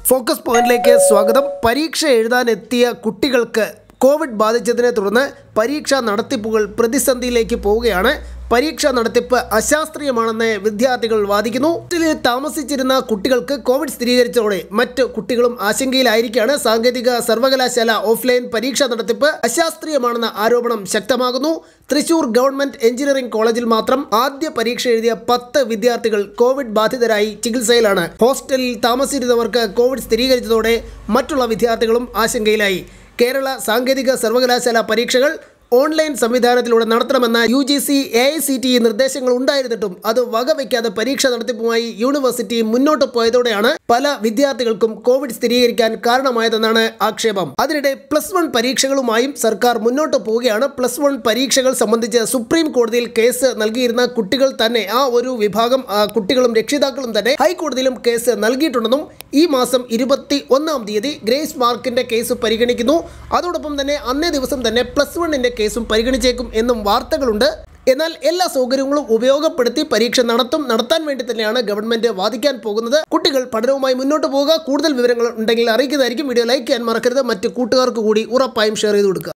focus പോയിന്റിലേക്ക് സ്വാഗതം പരീക്ഷ എഴുതാനെത്തിയ കുട്ടികൾക്ക് കോവിഡ് ബാധിച്ചതിനെ തുടർന്ന് പരീക്ഷാ നടത്തിപ്പുകൾ പ്രതിസന്ധിയിലേക്ക് പോവുകയാണ് പരീക്ഷാ നടത്തിപ്പ് അശാസ്ത്രീയമാണെന്ന് വിദ്യാർത്ഥികൾ വാദിക്കുന്നു വീട്ടിൽ താമസിച്ചിരുന്ന കുട്ടികൾക്ക് കോവിഡ് സ്ഥിരീകരിച്ചതോടെ മറ്റ് കുട്ടികളും ആശങ്കയിലായിരിക്കുകയാണ് സാങ്കേതിക സർവകലാശാല ഓഫ്ലൈൻ പരീക്ഷാ നടത്തിപ്പ് അശാസ്ത്രീയമാണെന്ന ആരോപണം ശക്തമാകുന്നു തൃശൂർ ഗവൺമെന്റ് എഞ്ചിനീയറിംഗ് കോളേജിൽ മാത്രം ആദ്യ പരീക്ഷ എഴുതിയ പത്ത് വിദ്യാർത്ഥികൾ കോവിഡ് ബാധിതരായി ചികിത്സയിലാണ് ഹോസ്റ്റലിൽ താമസിച്ചിരുന്നവർക്ക് കോവിഡ് സ്ഥിരീകരിച്ചതോടെ മറ്റുള്ള വിദ്യാർത്ഥികളും ആശങ്കയിലായി കേരള സാങ്കേതിക സർവകലാശാല പരീക്ഷകൾ ഓൺലൈൻ സംവിധാനത്തിലൂടെ നടത്തണമെന്ന U G C A I C T നിർദ്ദേശങ്ങൾ ഉണ്ടായിരുന്നിട്ടും അത് വകവയ്ക്കാതെ പരീക്ഷ നടത്തിപ്പുമായി യൂണിവേഴ്സിറ്റി മുന്നോട്ട് പോയതോടെയാണ് പല വിദ്യാർത്ഥികൾക്കും കോവിഡ് സ്ഥിരീകരിക്കാൻ കാരണമായതെന്നാണ് ആക്ഷേപം അതിനിടെ പ്ലസ് വൺ പരീക്ഷകളുമായും സർക്കാർ മുന്നോട്ട് പോവുകയാണ് പ്ലസ് വൺ പരീക്ഷകൾ സംബന്ധിച്ച് സുപ്രീം കോടതിയിൽ കേസ് നൽകിയിരുന്ന കുട്ടികൾ തന്നെ ആ ഒരു വിഭാഗം ആ, കുട്ടികളും രക്ഷിതാക്കളും തന്നെ ഹൈക്കോടതിയിലും കേസ് നൽകിയിട്ടുണ്ടെന്നും ഈ മാസം ഇരുപത്തി ഒന്നാം തീയതി ഗ്രേസ് മാർക്കിന്റെ കേസ് പരിഗണിക്കുന്നു അതോടൊപ്പം തന്നെ അന്നേ ദിവസം തന്നെ പ്ലസ് വണ്ണിന്റെ കേസും പരിഗണിച്ചേക്കും എന്നും വാർത്തകളുണ്ട് എന്നാൽ എല്ലാ സൗകര്യങ്ങളും ഉപയോഗപ്പെടുത്തി പരീക്ഷ നടത്തും നടത്താൻ വേണ്ടി തന്നെയാണ് ഗവൺമെന്റ് വാദിക്കാൻ പോകുന്നത് കുട്ടികൾ പഠനവുമായി മുന്നോട്ട് പോവുക കൂടുതൽ വിവരങ്ങൾ ഉണ്ടെങ്കിൽ അറിയിക്കുന്നതായിരിക്കും വീഡിയോ ലൈക്ക് ചെയ്യാൻ മറക്കരുത് മറ്റ് കൂട്ടുകാർക്ക് കൂടി ഉറപ്പായും ഷെയർ ചെയ്ത് കൊടുക്കുക